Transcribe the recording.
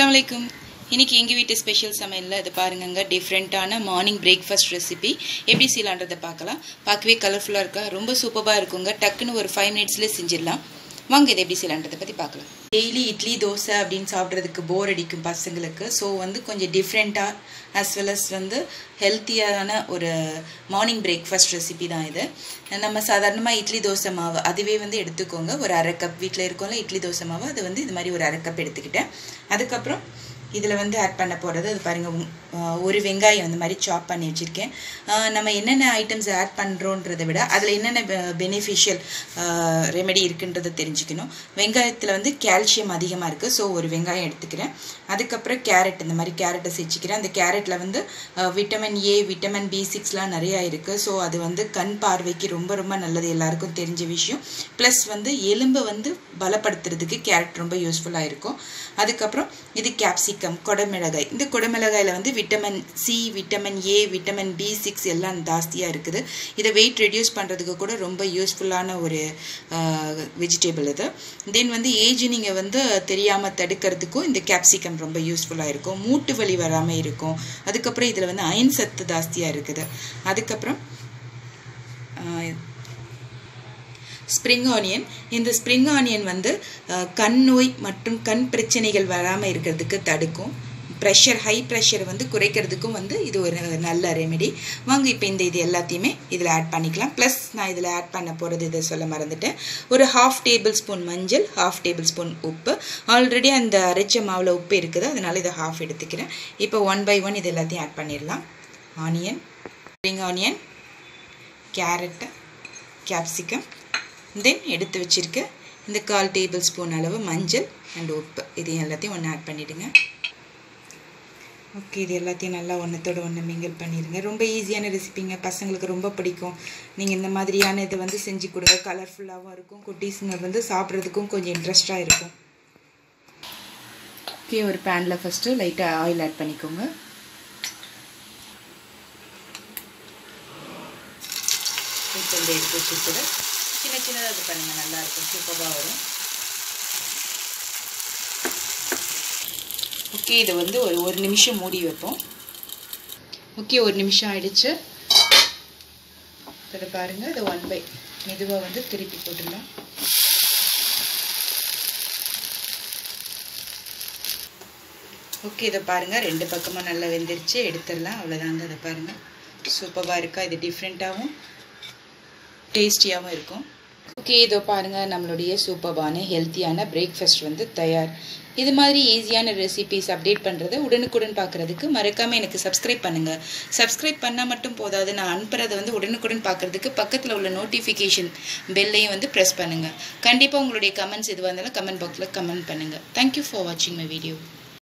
அஸ்ஸலாமு அலைக்கும் இன்னைக்கு எங்கள் வீட்டு ஸ்பெஷல் சமையலில் இது பாருங்கங்க டிஃப்ரெண்ட்டான மார்னிங் பிரேக்ஃபாஸ்ட் ரெசிபி எப்படி செய்யலான்றதை பார்க்கலாம் பார்க்கவே கலர்ஃபுல்லாக இருக்கா ரொம்ப சூப்பராக இருக்குங்க டக்குன்னு ஒரு ஃபைவ் மினிட்ஸ்லேயே செஞ்சிடலாம் வாங்க இதை எப்படி செய்யலான்றதை பற்றி பார்க்கலாம் டெய்லி இட்லி தோசை அப்படின்னு சாப்பிட்றதுக்கு போர் அடிக்கும் பசங்களுக்கு ஸோ வந்து கொஞ்சம் டிஃப்ரெண்ட்டாக அஸ் வெல் அஸ் வந்து ஹெல்த்தியான ஒரு மார்னிங் பிரேக்ஃபாஸ்ட் ரெசிபி தான் இது நம்ம சாதாரணமாக இட்லி தோசை மாவு அதுவே வந்து எடுத்துக்கோங்க ஒரு அரை கப் வீட்டில் இருக்கோம்ல இட்லி தோசை மாவு அது வந்து இது மாதிரி ஒரு அரை கப் எடுத்துக்கிட்டேன் அதுக்கப்புறம் இதில் வந்து ஆட் பண்ண போகிறது அது பாருங்கள் ஒரு வெங்காயம் அந்த மாதிரி சாப் பண்ணி வச்சுருக்கேன் நம்ம என்னென்ன ஐட்டம்ஸ் ஆட் பண்ணுறோன்றதை விட அதில் என்னென்ன பெனிஃபிஷியல் ரெமெடி இருக்குன்றதை தெரிஞ்சுக்கணும் வெங்காயத்தில் வந்து கால்சியம் அதிகமாக இருக்குது ஸோ ஒரு வெங்காயம் எடுத்துக்கிறேன் அதுக்கப்புறம் கேரட் இந்த மாதிரி கேரட்டை செஞ்சுக்கிறேன் அந்த கேரட்டில் வந்து விட்டமின் ஏ விட்டமின் பி சிக்ஸ்லாம் நிறையா இருக்குது ஸோ அது வந்து கண் பார்வைக்கு ரொம்ப ரொம்ப நல்லது எல்லாருக்கும் தெரிஞ்ச விஷயம் ப்ளஸ் வந்து எலும்பை வந்து பலப்படுத்துறதுக்கு கேரட் ரொம்ப யூஸ்ஃபுல்லாக இருக்கும் அதுக்கப்புறம் இது கேப்சிகம் கொடமிளகாய் இந்த கொடமிளகாயில் வந்து vitamin C vitamin A vitamin B six எல்லாம் ஜாஸ்தியாக இருக்குது இதை வெயிட் ரெடியூஸ் பண்ணுறதுக்கு கூட ரொம்ப யூஸ்ஃபுல்லான ஒரு வெஜிடேபிள் இது தென் வந்து ஏஜ் நீங்கள் வந்து தெரியாமல் தடுக்கிறதுக்கும் இந்த கேப்சிகம் ரொம்ப யூஸ்ஃபுல்லாக இருக்கும் மூட்டு வலி வராமல் இருக்கும் அதுக்கப்புறம் இதில் வந்து அயன் சத்து ஜாஸ்தியாக இருக்குது அதுக்கப்புறம் ஸ்ப்ரிங் ஆனியன் இந்த ஸ்ப்ரிங் ஆனியன் வந்து கண் நோய் மற்றும் கண் பிரச்சனைகள் வராமல் இருக்கிறதுக்கு தடுக்கும் ப்ரெஷர் ஹை ப்ரெஷர் வந்து குறைக்கிறதுக்கும் வந்து இது ஒரு நல்ல ரெமெடி வாங்க இப்போ இந்த இது எல்லாத்தையுமே இதில் ஆட் பண்ணிக்கலாம் ப்ளஸ் நான் இதில் ஆட் பண்ண போகிறது இதை சொல்ல மறந்துட்டேன் ஒரு ஹாஃப் டேபிள் ஸ்பூன் மஞ்சள் ஹாஃப் டேபிள் ஸ்பூன் உப்பு ஆல்ரெடி அந்த அரைச்ச மாவில் உப்பு இருக்குது அதனால் இதை ஹாஃப் எடுத்துக்கிறேன் இப்போ ஒன் பை ஒன் இது எல்லாத்தையும் ஆட் பண்ணிடலாம் onion spring onion carrot capsicum then எடுத்து வச்சுருக்க இந்த கால் டேபிள் ஸ்பூன் அளவு மஞ்சள் அண்ட் உப்பு இதையும் எல்லாத்தையும் ஒன்று ஆட் பண்ணிவிடுங்க ஓகே இது எல்லாத்தையும் நல்லா ஒன்றத்தோட ஒன்று மிங்கிள் பண்ணிடுங்க ரொம்ப ஈஸியான ரெசிபிங்க பசங்களுக்கு ரொம்ப பிடிக்கும் நீங்கள் இந்த மாதிரியான இதை வந்து செஞ்சு கொடுங்க கலர்ஃபுல்லாகவும் இருக்கும் குட்டீஸுங்க வந்து சாப்பிட்றதுக்கும் கொஞ்சம் இன்ட்ரெஸ்டாக இருக்கும் ஓகே ஒரு பேனில் ஃபஸ்ட்டு லைட்டாக ஆயில் ஆட் பண்ணிக்கோங்க இப்போ இந்த எடுத்து வச்சுருக்குது சின்ன சின்னதாக இது பண்ணுங்கள் நல்லாயிருக்கும் சூப்பராக வரும் ஓகே இதை வந்து ஒரு ஒரு நிமிஷம் மூடி வைப்போம் ஓகே ஒரு நிமிஷம் ஆயிடுச்சு இதை பாருங்கள் இதை ஒன் பை மெதுவாக வந்து திருப்பி போட்டுடலாம் ஓகே இதை பாருங்கள் ரெண்டு பக்கமும் நல்லா வெந்துருச்சு எடுத்துடலாம் அவ்வளோதாங்க இதை பாருங்கள் சூப்பராக இருக்கா இது டிஃப்ரெண்ட்டாகவும் டேஸ்டியாகவும் இருக்கும் ஓகே இதோ பாருங்கள் நம்மளுடைய சூப்பர்பான ஹெல்த்தியான பிரேக்ஃபாஸ்ட் வந்து தயார் இது மாதிரி ஈஸியான ரெசிபிஸ் அப்டேட் பண்ணுறதை உடனுக்குடன் பார்க்குறதுக்கு மறக்காமல் எனக்கு சப்ஸ்கிரைப் பண்ணுங்கள் சப்ஸ்கிரைப் பண்ணால் மட்டும் போதாது நான் அனுப்புறதை வந்து உடனுக்குடன் பார்க்குறதுக்கு பக்கத்தில் உள்ள நோட்டிஃபிகேஷன் பெல்லையும் வந்து ப்ரெஸ் பண்ணுங்கள் கண்டிப்பாக உங்களுடைய கமெண்ட்ஸ் எதுவாக இருந்தாலும் கமெண்ட் பாக்ஸில் கமெண்ட் பண்ணுங்கள் தேங்க்யூ ஃபார் வாட்சிங் மை வீடியோ